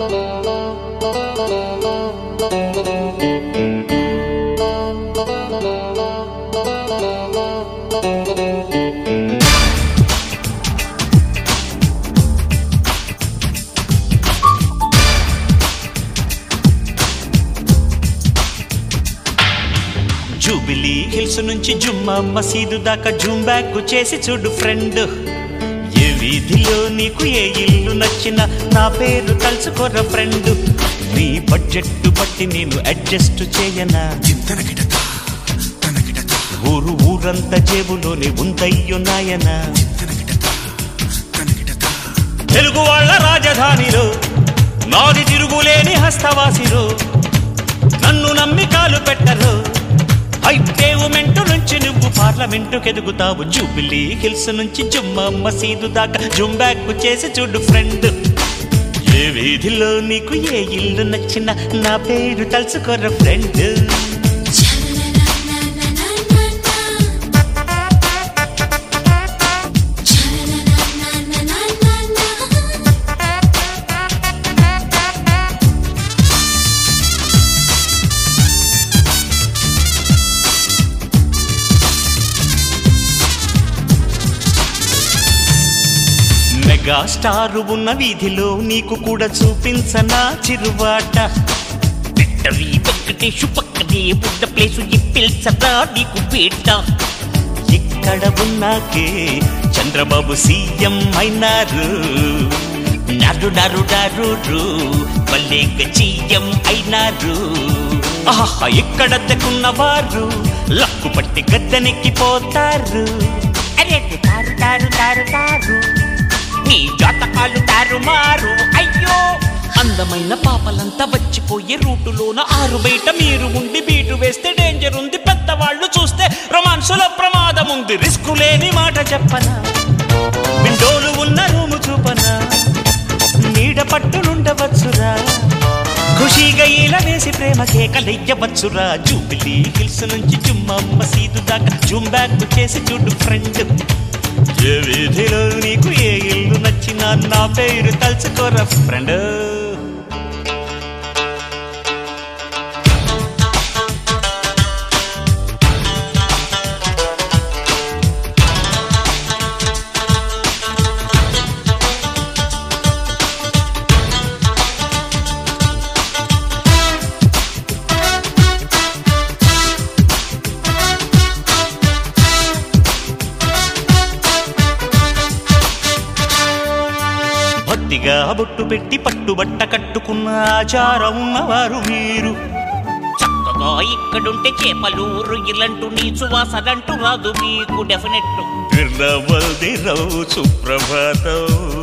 jubilee hills నుంచి జుమ్మా మసీదు దాకా జూమ్ బ్యాక్ చేసి చూడు ఫ్రెండ్ ఏ వీధిలో నీకు ఏ ఇల్లు నచ్చినా నా పేరు తలుచుకోర ఫ్రెండ్ నీ బడ్జెట్ బట్టి నేను అడ్జస్ట్ చేయనా తనకిటత తనకిటత ఊరు ఊరంతా జేబులోనే ఉందయ్యో నాయనా తనకిటత తనకిటత తెలుగు వాళ్ళ రాజధానిలో నాది తిరుగులేని హస్తవాసిలో నన్ను నమ్మి కాలు పెట్టరు హైపేవ్మెంట్ నుంచి నువ్వు పార్లమెంటుకు ఎదుగుతావు జూబిలీ హిల్స్ నుంచి జుమ్మా మసీదు దాకా జుమ్ బ్యాక్ చేసి చూడు ఫ్రెండ్ ఏ వీధిలో నీకు ఏ ఇల్లు నచ్చినా నా పేరు తలుచుకోర ఫ్రెండ్ మెగా స్టార్ ఉన్న వీధిలో నీకు కూడా చూపించనా చిరువాట విక్టరీ వెంకటేషు పక్కనే ఉన్న ప్లేసు ఇప్పిల్చరా నీకు పేట ఇక్కడ ఉన్నాకే చంద్రబాబు సీఎం అయినారు నరు నరు నరు మల్లేక సీఎం అయినారు ఆహా ఇక్కడ వారు లక్కు పట్టి గద్దెనెక్కిపోతారు అరే తారు తారు తారు తారు నీ జాతకాలు తారుమారు అయ్యో అందమైన పాపలంతా వచ్చిపోయే రూటులోన ఆరు బయట మీరు ఉండి బీటు వేస్తే డేంజర్ ఉంది పెద్దవాళ్ళు చూస్తే రొమాన్సులో ప్రమాదం ఉంది రిస్క్ లేని మాట చెప్పనా విండోలు ఉన్న రూము చూపనా నీడ పట్టునుండవచ్చురా ఖుషీగా ఇలా వేసి ప్రేమ కేకలెయ్యవచ్చురా జూబిలీ హిల్స్ నుంచి జుమ్మా మసీదు దాకా జూమ్ బ్యాక్ చేసి చూడు ఫ్రెండ్ ఏ వీధిలో నీకు ఏ ఇల్లు నచ్చినా నా పేరు తలుచుకోరా ఫ్రెండ్ భక్తిగా బొట్టు పెట్టి పట్టుబట్ట కట్టుకున్న ఆచారం ఉన్నవారు మీరు చక్కగా ఇక్కడుంటే చేపలు రొయ్యలంటూ నీ సువాసనంటూ రాదు మీకు డెఫినెట్ తిరువల్దిరవు సుప్రభాతం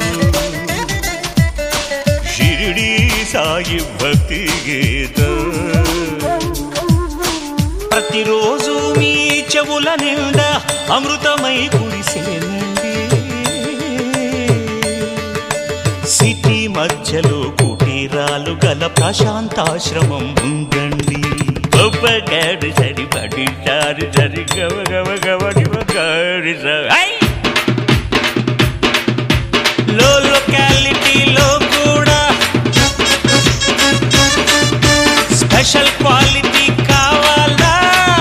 షిరిడి సాయి భక్తి గీతం ప్రతిరోజు మీ చెవుల నిండా అమృతమై కురిసేనండి సిటీ మధ్యలో కుటీరాలు గల ప్రశాంతాశ్రమం ఉందండి గొప్పగాడు సరిపడి సారి సరి గవ గవ గవడి గాడి లో లొకాలిటీలో కూడా స్పెషల్ క్వాలిటీ కావాలా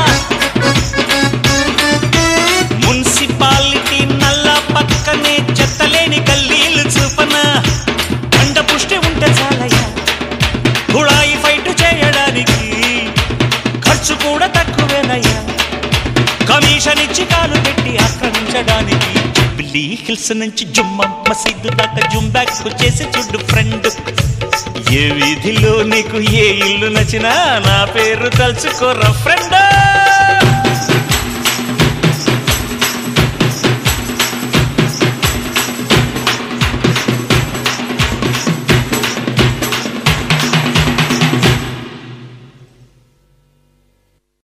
మున్సిపాలిటీ నల్ల పక్కనే చెత్తలేని గల్లీలు చూపన కండ పుష్టి ఉంటే చాలయ్యా కుళాయి ఫైట్ చేయడానికి ఖర్చు కూడా తక్కువేనయ్యా కమిషన్ ఇచ్చి కాలు పెట్టి ఆక్రమించడానికి జుబ్లీ హిల్స్ నుంచి జుమ్మ మసీదు దాకా జుమ్ బ్యాక్ చేసి చూడు ఫ్రెండ్ ఏ వీధిలో నీకు ఏ ఇల్లు నచ్చినా నా పేరు తలుచుకోరా ఫ్రెండ్